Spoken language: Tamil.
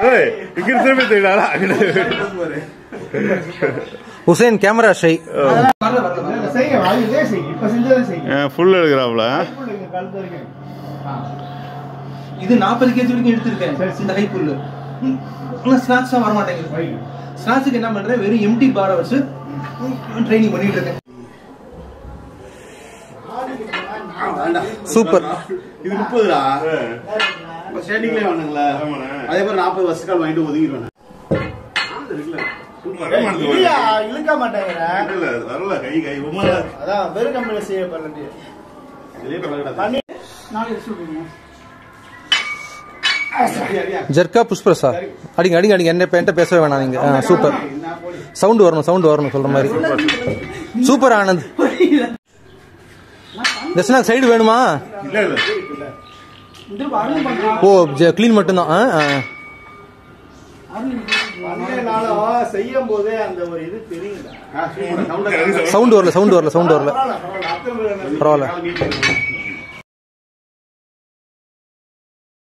ஏய், இங்க திரும்பி தெரியுங்களா ஹுசேன் கேமரா ஷை வரல வரல வரல செய்யுங்க அது இதே செய்யுங்க இப்ப செஞ்சதை செய்யுங்க ஃபுல் எடுக்கிறாப்ல இங்க கழுத்து வரைக்கும் ஆ. இது நாற்பது கேஜி வரைக்கும் எடுத்திருக்கேன் சரி, சரி. இந்த ஹை புல்லு ஆனால் ஸ்நாக்ஸ் தான் வரமாட்டேங்குது வைங்க. ஸ்நாக்ஸுக்கு என்ன பண்றேன் வெறும் எம்டி பாரை வச்சு ட்ரைனிங் பண்ணிட்டு இருக்கேன் சூப்பர் இது முப்பதுடா இப்ப ஸ்டார்டிங்லேயே வாங்கினாங்களா அதே மாதிரி நாற்பது வருஷக்கால் வாங்கிட்டு ஒதுங்கிடுவேன் இல்லையா, இழுக்க மாட்டேங்கிற வரல கை கை அதான் வெறும் கம்பெனி செய்ய பண்ணி பண்ணி நாலு எடுத்து விடுங்க ஜர்க்கா புஷ்பிரசா அடிங்க அடிங்க அடிங்க என்ன என்கிட்ட பேசவே வேணாம் நீங்க ஆ, சூப்பர் சவுண்ட் வரணும் சவுண்ட் வரணும் சொல்ற மாதிரி சூப்பர் ஆனந்த் தர்ஷனா சைடு வேணுமா இல்ல இல்ல இந்த அருள் பண்றான் ஓ க்ளீன் மட்டும்தான் ஆ, ஆ. பண்ணனாலும் செய்யும் போதே அந்த ஒரு இது தெரியுதா சவுண்ட் வரல சவுண்ட் வரல சவுண்ட் வரல பரவாயில்ல பரவாயில்ல அத்தனை பரவாயில்ல